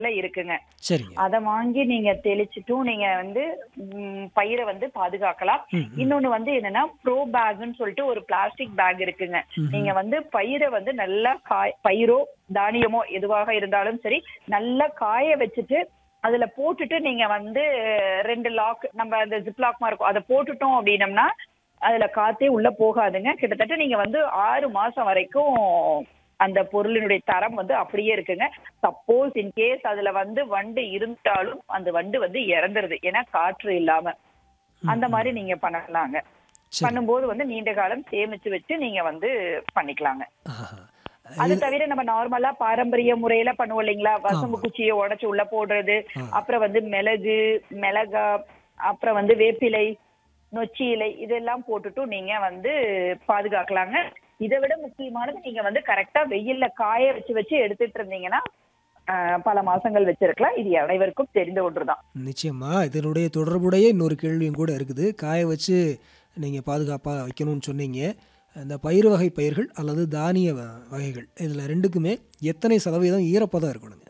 இருக்குங்க சரிங்க அத வாங்கி நீங்க தெளிச்சிட்டும் நீங்க வந்து ம், பயிரை வந்து பாதுகாக்கலாம் ம், ம். இன்னொன்னு வந்து என்னன்னா ப்ரோ பேக்னு சொல்லிட்டு ஒரு பிளாஸ்டிக் பேக் இருக்குங்க ம்ஹும். நீங்க வந்து பயிரை வந்து நல்லா காய் பயிரோ தானியமோ எதுவாக இருந்தாலும் சரி நல்லா காய வச்சுட்டு அதுல போட்டுட்டு நீங்க வந்து ரெண்டு லாக் நம்ம அந்த ஜிப் லாக் இருக்கும் அதை போட்டுட்டோம் அப்படின்னம்னா அதுல காத்தே உள்ள போகாதுங்க கிட்டத்தட்ட நீங்க வந்து ஆறு மாசம் வரைக்கும் அந்த பொருளினுடைய தரம் வந்து அப்படியே இருக்குங்க சப்போஸ் இன் கேஸ் அதுல வந்து வண்டு இருந்தாலும் அந்த வண்டு வந்து இறந்துருது ஏன்னா காற்று இல்லாம அந்த மாதிரி நீங்க பண்ணலாங்க சரி பண்ணும்போது வந்து நீண்ட காலம் சேமிச்சு வச்சு நீங்க வந்து பண்ணிக்கலாங்க ஆஹா. அது தவிர நம்ம நார்மலா பாரம்பரிய முறையில பண்ணுவோம் இல்லைங்களா வசம்பு குச்சியை உடைச்சு உள்ள போடுறது ஆ. அப்புறம் வந்து மிளகு மிளகா அப்புறம் வந்து வேப்பிலை நொச்சி இலை இதெல்லாம் போட்டுட்டும் நீங்க வந்து பாதுகாக்கலாங்க இதை விட முக்கியமானது நீங்க வந்து கரெக்டா வெயில்ல காய வச்சு வச்சு எடுத்துட்டு இருந்தீங்கன்னா ஆஹ், பல மாசங்கள் வச்சிருக்கலாம் இது அனைவருக்கும் தெரிந்த ஒன்றுதான் நிச்சயமா இதனுடைய தொடர்புடைய இன்னொரு கேள்வியும் கூட இருக்குது காய வச்சு நீங்கள் பாதுகாப்பாக வைக்கணும்னு சொன்னீங்க இந்த பயிர் வகை பயிர்கள் அல்லது தானிய வ- வகைகள் இதில் ரெண்டுக்குமே எத்தனை சதவீதம் ஈரப்பதம் இருக்கணுங்க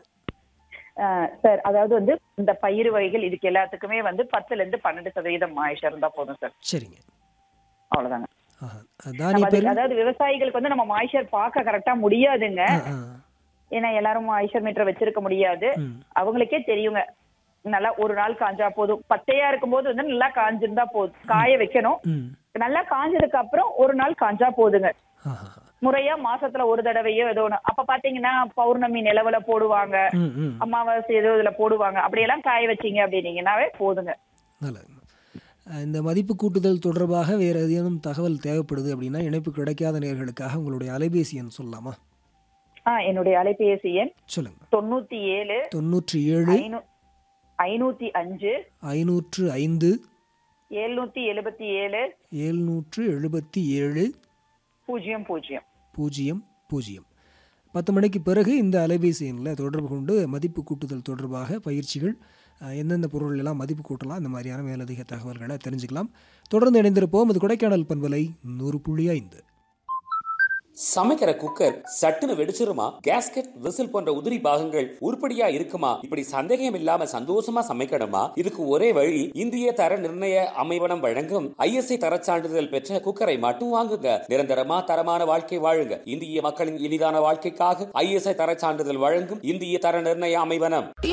ஆஹ், சார் அதாவது வந்து இந்த பயிர் வகைகள் இதுக்கு எல்லாத்துக்குமே வந்து பத்துல இருந்து பன்னெண்டு சதவீதம் மாய்ச்சர் இருந்தா போதும் சார் சரிங்க அவ்வளவுதாங்க ஆஹா. நம்ம தானிய அது- பயிர் அதாவது விவசாயிகளுக்கு வந்து நம்ம மாய்ச்சர் பார்க்க கரெக்டா முடியாதுங்க ஆ, ஆ. ஏன்னா எல்லாரும் மாய்ச்சர் மீட்டர் வச்சிருக்க முடியாது ம். அவங்களுக்கே தெரியுங்க நல்லா ஒரு நாள் காஞ்சா போதும் பச்சையா இருக்கும்போது வந்து நல்லா காஞ்சிருந்தா போதும் காய வைக்கணும் ம் நல்லா காஞ்சதுக்கு அப்புறம் ஒரு நாள் காஞ்சா போதுங்க ஆஹா. முறையா மாசத்துல ஒரு தடவையோ ஏதோ ஒண்ணு அப்ப பாத்தீங்கன்னா பௌர்ணமி நிலவுல போடுவாங்க ம் ம் அமாவாசை ஏதோ இதுல போடுவாங்க அப்படியெல்லாம் காய வச்சீங்க அப்படின்னீங்கன்னாவே போதுங்க நல்லது அஹ் இந்த மதிப்பு கூட்டுதல் தொடர்பாக வேறு ஏதேனும் தகவல் தேவைப்படுது அப்படின்னா இணைப்பு கிடைக்காத நேர்களுக்காக உங்களுடைய அலைபேசி எண் சொல்லலாமா ஆஹ் என்னுடைய அலைபேசி எண் சொல்லுங்க தொண்ணூத்தி ஏழு தொண்ணூற்றி ஏழு ஐநூ- ஐநூத்தி அஞ்சு ஐநூற்று ஐந்து எழுநூத்தி எழுபத்தி ஏழு எழுநூற்று எழுபத்தி ஏழு பூஜ்ஜியம் பூஜ்ஜியம் பூஜ்ஜியம் பூஜ்ஜியம் பத்து மணிக்கு பிறகு இந்த அலைபேசி எண்ணில் தொடர்பு கொண்டு மதிப்பு கூட்டுதல் தொடர்பாக பயிற்சிகள் அஹ், எந்தெந்த பொருள் எல்லாம் மதிப்பு கூட்டலாம் இந்த மாதிரியான மேலதிக தகவல்களை தெரிஞ்சுக்கலாம் தொடர்ந்து இணைந்திருப்போம் இது கொடைக்கானல் பண்பலை நூறு புள்ளி ஐந்து சமைக்கிற குக்கர் சட்டுன்னு வெடிச்சிருமா கேஸ்கெட் விசில் போன்ற உதிரி பாகங்கள் உருப்படியா இருக்குமா இப்படி சந்தேகம் இல்லாம சந்தோஷமா சமைக்கணுமா இதுக்கு ஒரே வழி இந்திய தர நிர்ணய அமைவனம் வழங்கும் ஐஎஸ்ஐ தரச் சான்றிதழ் பெற்ற குக்கரை மட்டும் வாங்குங்க நிரந்தரமா தரமான வாழ்க்கை வாழுங்க இந்திய மக்களின் இனிதான வாழ்க்கைக்காக ஐஎஸ்ஐ தரச் சான்றிதழ் வழங்கும் இந்திய தர நிர்ணய அமைவனம்